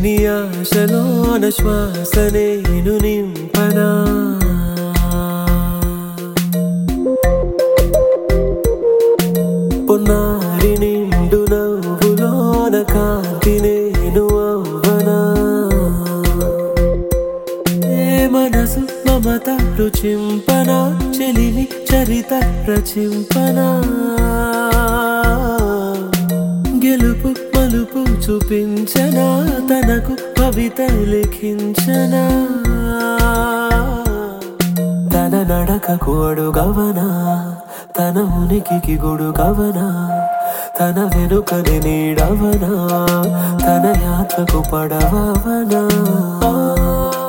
చిన్ని ఆశలోన శ్వాస నేను నింపనా పొన్నారి నిండు నవ్వులోన కాంతి నేను అవ్వనా ఏ మనసు మమత రుచింపనా చెలిమి చరిత రచింపనా గెలుపు మలుపు చూపించనా తనకు కవిత లిఖించనా తన నడకకు అడుగవనా తన ఉనికికి గొడుగవనా తన వెనుకని నీడవనా తన యాత్రకు పడవనా